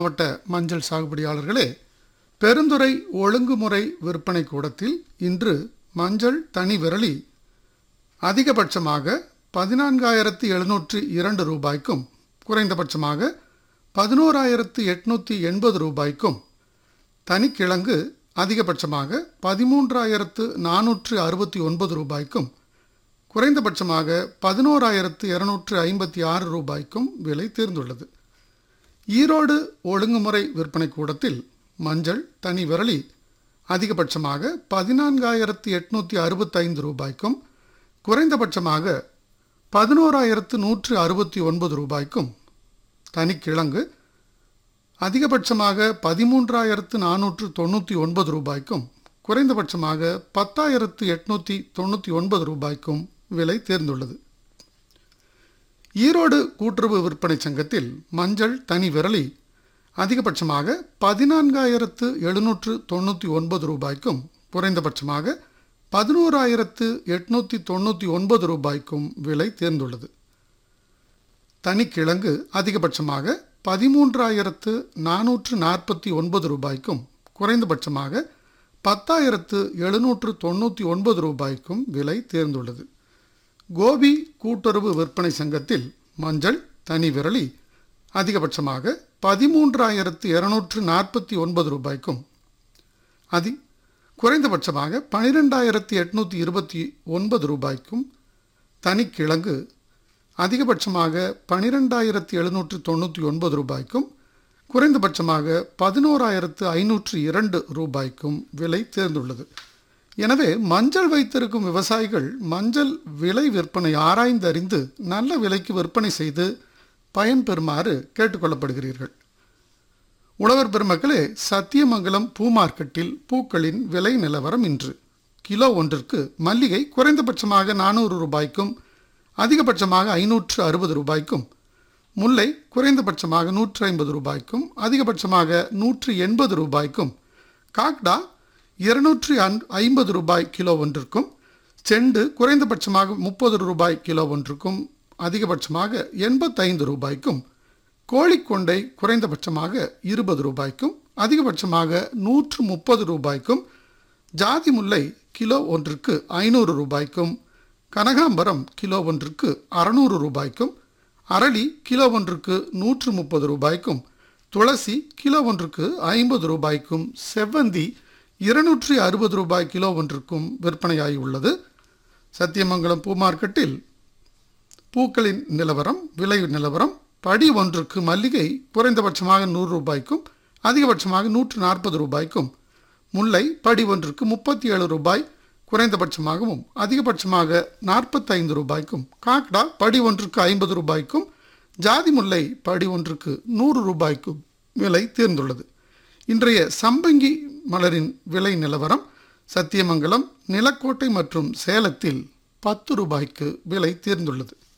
மாவட்ட மஞ்சள் சாகுபடியாளர்களே பெருந்துறை ஒழுங்குமுறை விற்பனை கூடத்தில் இன்று மஞ்சள் தனி விரலி அதிகபட்சமாக பதினான்காயிரத்து எழுநூற்று இரண்டு ரூபாய்க்கும் குறைந்தபட்சமாக பதினோராயிரத்து எட்நூற்றி எண்பது ரூபாய்க்கும் தனிக்கிழங்கு அதிகபட்சமாக பதிமூன்றாயிரத்து நானூற்று அறுபத்தி ஒன்பது ரூபாய்க்கும் குறைந்தபட்சமாக பதினோராயிரத்து இருநூற்று ஐம்பத்தி ஆறு ரூபாய்க்கும் விலை தேர்ந்துள்ளது ஈரோடு ஒழுங்குமுறை விற்பனை கூடத்தில் மஞ்சள் தனி விரலி அதிகபட்சமாக பதினான்காயிரத்து எட்நூற்றி அறுபத்தைந்து ரூபாய்க்கும் குறைந்தபட்சமாக பதினோராயிரத்து நூற்று அறுபத்தி ஒன்பது ரூபாய்க்கும் தனிக்கிழங்கு அதிகபட்சமாக பதிமூன்றாயிரத்து நானூற்று தொண்ணூற்றி ஒன்பது ரூபாய்க்கும் குறைந்தபட்சமாக பத்தாயிரத்து எட்நூற்றி தொண்ணூற்றி ஒன்பது ரூபாய்க்கும் விலை தேர்ந்துள்ளது ஈரோடு கூட்டுறவு விற்பனை சங்கத்தில் மஞ்சள் தனி விரலி அதிகபட்சமாக பதினான்காயிரத்து எழுநூற்று தொண்ணூற்றி ஒன்பது ரூபாய்க்கும் குறைந்தபட்சமாக பதினோராயிரத்து எட்நூற்றி தொண்ணூற்றி ஒன்பது ரூபாய்க்கும் விலை தேர்ந்துள்ளது தனிக்கிழங்கு அதிகபட்சமாக பதிமூன்றாயிரத்து நானூற்று நாற்பத்தி ஒன்பது ரூபாய்க்கும் குறைந்தபட்சமாக பத்தாயிரத்து எழுநூற்று தொண்ணூற்றி ஒன்பது ரூபாய்க்கும் விலை தேர்ந்துள்ளது கோபி கூட்டுறவு விற்பனை சங்கத்தில் மஞ்சள் தனி விரலி அதிகபட்சமாக பதிமூன்றாயிரத்து இருநூற்று நாற்பத்தி ஒன்பது ரூபாய்க்கும் அதி குறைந்தபட்சமாக பனிரெண்டாயிரத்தி எட்நூற்றி இருபத்தி ஒன்பது ரூபாய்க்கும் தனிக்கிழங்கு அதிகபட்சமாக பனிரெண்டாயிரத்தி எழுநூற்று தொண்ணூற்றி ஒன்பது ரூபாய்க்கும் குறைந்தபட்சமாக பதினோராயிரத்து ஐநூற்று இரண்டு ரூபாய்க்கும் விலை தேர்ந்துள்ளது எனவே மஞ்சள் வைத்திருக்கும் விவசாயிகள் மஞ்சள் விலை விற்பனை ஆராய்ந்தறிந்து நல்ல விலைக்கு விற்பனை செய்து பயன்பெறுமாறு கேட்டுக்கொள்ளப்படுகிறீர்கள் உழவர் பெருமக்களே சத்தியமங்கலம் பூ மார்க்கெட்டில் பூக்களின் விலை நிலவரம் இன்று கிலோ ஒன்றிற்கு மல்லிகை குறைந்தபட்சமாக நானூறு ரூபாய்க்கும் அதிகபட்சமாக ஐநூற்று அறுபது ரூபாய்க்கும் முல்லை குறைந்தபட்சமாக நூற்று ஐம்பது ரூபாய்க்கும் அதிகபட்சமாக நூற்று எண்பது ரூபாய்க்கும் காக்டா இருநூற்றி ஐம்பது ரூபாய் கிலோ ஒன்றிற்கும் செண்டு குறைந்தபட்சமாக முப்பது ரூபாய் கிலோ ஒன்றுக்கும் அதிகபட்சமாக எண்பத்தைந்து ரூபாய்க்கும் கோழிக்கொண்டை குறைந்தபட்சமாக இருபது ரூபாய்க்கும் அதிகபட்சமாக நூற்று முப்பது ரூபாய்க்கும் ஜாதி முல்லை கிலோ ஒன்றுக்கு ஐநூறு ரூபாய்க்கும் கனகாம்பரம் கிலோ ஒன்றுக்கு அறநூறு ரூபாய்க்கும் அரளி கிலோ ஒன்றுக்கு நூற்று முப்பது ரூபாய்க்கும் துளசி கிலோ ஒன்றுக்கு ஐம்பது ரூபாய்க்கும் செவ்வந்தி இருநூற்றி அறுபது ரூபாய் கிலோ ஒன்றுக்கும் விற்பனையாகி உள்ளது சத்தியமங்கலம் பூ மார்க்கெட்டில் பூக்களின் நிலவரம் விலை நிலவரம் படி ஒன்றுக்கு மல்லிகை குறைந்தபட்சமாக நூறு ரூபாய்க்கும் அதிகபட்சமாக நூற்று நாற்பது ரூபாய்க்கும் முல்லை படி ஒன்றுக்கு முப்பத்தி ஏழு ரூபாய் குறைந்தபட்சமாகவும் அதிகபட்சமாக நாற்பத்தைந்து ரூபாய்க்கும் காக்டா படி ஒன்றுக்கு ஐம்பது ரூபாய்க்கும் ஜாதி முல்லை படி ஒன்றுக்கு நூறு ரூபாய்க்கும் விலை தேர்ந்துள்ளது இன்றைய சம்பங்கி மலரின் விலை நிலவரம் சத்தியமங்கலம் நிலக்கோட்டை மற்றும் சேலத்தில் பத்து ரூபாய்க்கு விலை தேர்ந்துள்ளது